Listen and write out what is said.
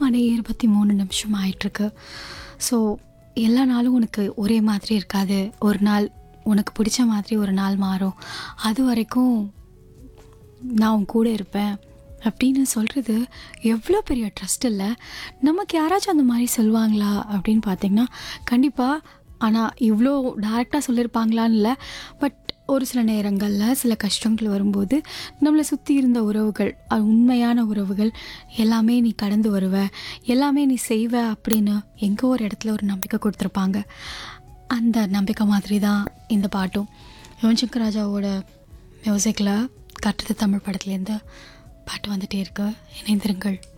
மணி இருபத்தி மூணு நிமிஷம் ஆயிட்டிருக்கு ஸோ எல்லா நாளும் உனக்கு ஒரே மாதிரி இருக்காது ஒரு நாள் உனக்கு பிடிச்ச மாதிரி ஒரு நாள் மாறும் அது வரைக்கும் நான் உன் கூட இருப்பேன் அப்படின்னு சொல்கிறது எவ்வளோ பெரிய ட்ரஸ்ட் இல்லை நமக்கு யாராச்சும் அந்த மாதிரி சொல்லுவாங்களா அப்படின்னு பார்த்தீங்கன்னா கண்டிப்பாக ஆனால் இவ்வளோ டேரெக்டாக சொல்லியிருப்பாங்களான்னு இல்லை பட் ஒரு சில நேரங்களில் சில கஷ்டங்கள் வரும்போது நம்மளை சுற்றி இருந்த உறவுகள் அது உண்மையான உறவுகள் எல்லாமே நீ கடந்து வருவ எல்லாமே நீ செய்வ அப்படின்னு எங்கோ ஒரு இடத்துல ஒரு நம்பிக்கை கொடுத்துருப்பாங்க அந்த நம்பிக்கை மாதிரி தான் இந்த பாட்டும் யுவன் சங்கர் ராஜாவோட மியூசிக்கில் கட்டுறது தமிழ் படத்துலேருந்து பாட்டு வந்துட்டே இருக்கு இணைந்திருங்கள்